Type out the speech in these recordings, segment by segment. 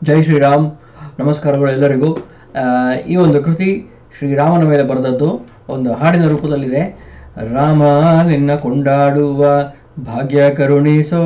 ಜೈ ಶ್ರೀರಾಮ್ ನಮಸ್ಕಾರಗಳು ಎಲ್ಲರಿಗೂ ಆ, ಈ ಒಂದು ಕೃತಿ ಶ್ರೀರಾಮನ ಮೇಲೆ ಬರೆದದ್ದು ಒಂದು ಹಾಡಿನ ರೂಪದಲ್ಲಿದೆ ರಾಮ ನಿನ್ನ ಕೊಂಡಾಡುವ ಭಾಗ್ಯ ಕರುಣಿಸೋ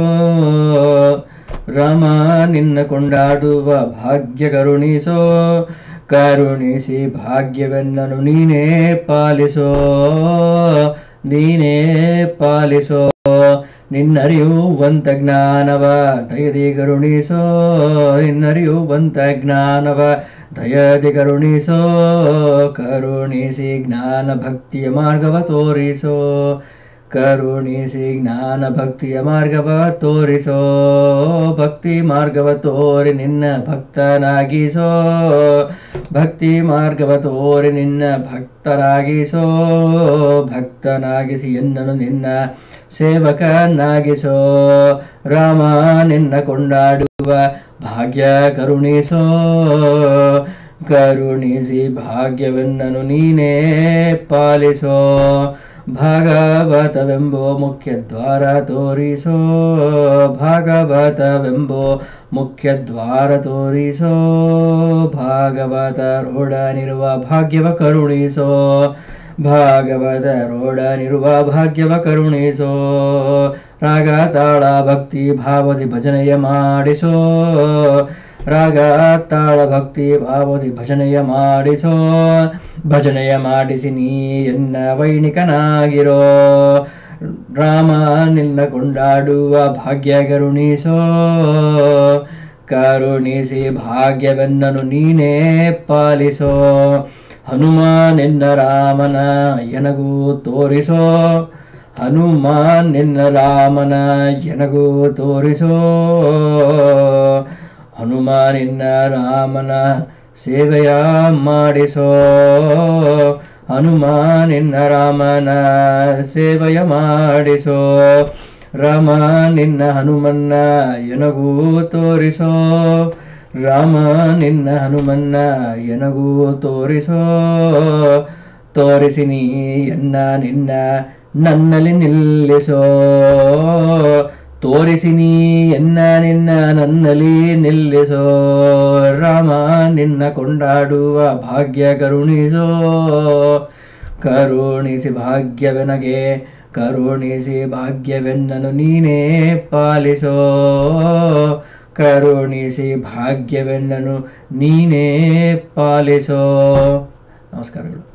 ರಾಮ ನಿನ್ನ ಕೊಂಡಾಡುವ ಭಾಗ್ಯ ಕರುಣಿಸೋ ಕರುಣಿಸಿ ಭಾಗ್ಯವೆನ್ನನು ನೀನೇ ಪಾಲಿಸೋ ನೀನೇ ಪಾಲಿಸೋ ನಿನ್ನರಿಯುವಂತ ಜ್ಞಾನವ ದಯದಿ ಕರುಣಿಸೋ ನಿನ್ನರಿಯುವಂತ ಜ್ಞಾನವ ದಯದಿ ಕರುಣಿಸೋ ಕರುಣಿಸಿ ಜ್ಞಾನ ಭಕ್ತಿಯ ಮಾರ್ಗವ ತೋರಿಸೋ ಕರುಣಿಸಿ ಜ್ಞಾನ ಭಕ್ತಿಯ ಮಾರ್ಗವ ತೋರಿಸೋ ಭಕ್ತಿ ಮಾರ್ಗವ ತೋರಿ ನಿನ್ನ ಭಕ್ತನಾಗಿಸೋ ಭಕ್ತಿ ಮಾರ್ಗವ ತೋರಿ ನಿನ್ನ ಭಕ್ತರಾಗಿಸೋ ಭಕ್ತನಾಗಿಸಿ ಎನ್ನನು ನಿನ್ನ ಸೇವಕನಾಗಿಸೋ ರಾಮ ನಿನ್ನ ಕೊಂಡಾಡುವ ಭಾಗ್ಯ ಕರುಣಿಸೋ ಕರುಣಿಸಿ ಭಾಗ್ಯವೆನ್ನನು ನೀನೇ ಪಾಲಿಸೋ ಭಾಗವತವೆಂಬೋ ಮುಖ್ಯ ದ್ವಾರ ತೋರಿಸೋ ಭಾಗವತವೆಂಬೋ ಮುಖ್ಯ ದ್ವಾರ ತೋರಿಸೋ ಭಾಗವತರೊಡನಿರುವ ಭಾಗ್ಯವ ಕರುಣಿಸೋ ಭಾಗವತರೊಡನಿರುವ ಭಾಗ್ಯವ ಕರುಣಿಸೋ ರಾಗ ತಾಳ ಭಕ್ತಿ ಭಾವದಿ ಭಜನೆಯ ಮಾಡಿಸೋ ರಾಗ ತಾಳ ಭಕ್ತಿ ಭಾವದಿ ಭಜನೆಯ ಮಾಡಿಸೋ ಭಜನೆಯ ಮಾಡಿಸಿ ನೀ ಎನ್ನ ವೈಣಿಕನಾಗಿರೋ ರಾಮ ನಿನ್ನ ಕೊಂಡಾಡುವ ಭಾಗ್ಯ ಕರುಣಿಸೋ ಕರುಣಿಸಿ ಭಾಗ್ಯವೆನ್ನನು ನೀನೇ ಪಾಲಿಸೋ ಹನುಮಾನ್ ನಿನ್ನ ರಾಮನ ಎನಗೂ ತೋರಿಸೋ ಹನುಮಾನ್ ನಿನ್ನ ರಾಮನ ಎನಗೂ ತೋರಿಸೋ ಹನುಮಾನಿನ್ನ ರಾಮನ ಸೇವೆಯ ಮಾಡಿಸೋ ಹನುಮಾನಿನ್ನ ರಾಮನ ಸೇವೆಯ ಮಾಡಿಸೋ ರಾಮ ನಿನ್ನ ಹನುಮನ್ನ ಎನಗೂ ತೋರಿಸೋ ರಾಮ ನಿನ್ನ ಹನುಮನ್ನ ಎನಗೂ ತೋರಿಸೋ ತೋರಿಸಿ ನೀ ಎನ್ನ ನಿನ್ನ ನನ್ನಲ್ಲಿ ನಿಲ್ಲಿಸೋ ತೋರಿಸಿ ನೀ ಎನ್ನ ನಿನ್ನ ನನ್ನಲ್ಲಿ ನಿಲ್ಲಿಸೋ ರಾಮ ನಿನ್ನ ಕೊಂಡಾಡುವ ಭಾಗ್ಯ ಕರುಣಿಸೋ ಕರುಣಿಸಿ ಭಾಗ್ಯವೆನಗೆ ಕರುಣಿಸಿ ಭಾಗ್ಯವೆನ್ನನು ನೀನೇ ಪಾಲಿಸೋ ಕರುಣಿಸಿ ಭಾಗ್ಯವೆನ್ನನು ನೀನೇ ಪಾಲಿಸೋ ನಮಸ್ಕಾರಗಳು